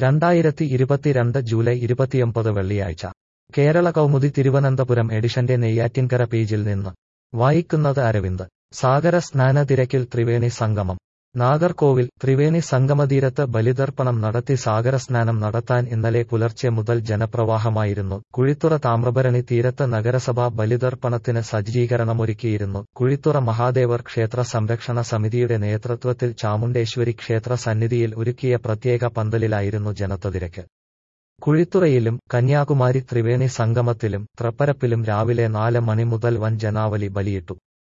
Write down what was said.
രണ്ടായിരത്തി ഇരുപത്തിരണ്ട് ജൂലൈ ഇരുപത്തിയൊമ്പത് വെള്ളിയാഴ്ച കേരള കൗമുദി തിരുവനന്തപുരം എഡിഷന്റെ നെയ്യാറ്റിൻകര പേജിൽ നിന്ന് വായിക്കുന്നത് അരവിന്ദ് സാഗര സ്നാന തിരക്കിൽ ത്രിവേണി സംഗമം നാഗർകോവിൽ ത്രിവേണി സംഗമതീരത്ത് ബലിതർപ്പണം നടത്തി സാഗര സ്നാനം നടത്താൻ ഇന്നലെ പുലർച്ചെ മുതൽ ജനപ്രവാഹമായിരുന്നു കുഴിത്തുറ താമ്രഭരണി തീരത്ത് നഗരസഭ ബലിതർപ്പണത്തിന് സജ്ജീകരണമൊരുക്കിയിരുന്നു കുഴിത്തുറ മഹാദേവർ ക്ഷേത്ര സംരക്ഷണ സമിതിയുടെ നേതൃത്വത്തിൽ ചാമുണ്ടേശ്വരി ക്ഷേത്ര സന്നിധിയിൽ ഒരുക്കിയ പ്രത്യേക പന്തലിലായിരുന്നു ജനത്തതിരക്ക് കുഴിത്തുറയിലും കന്യാകുമാരി ത്രിവേണി സംഗമത്തിലും ത്രപ്പരപ്പിലും രാവിലെ നാല് മണി മുതൽ വൻ ജനാവലി ബലിയിട്ടു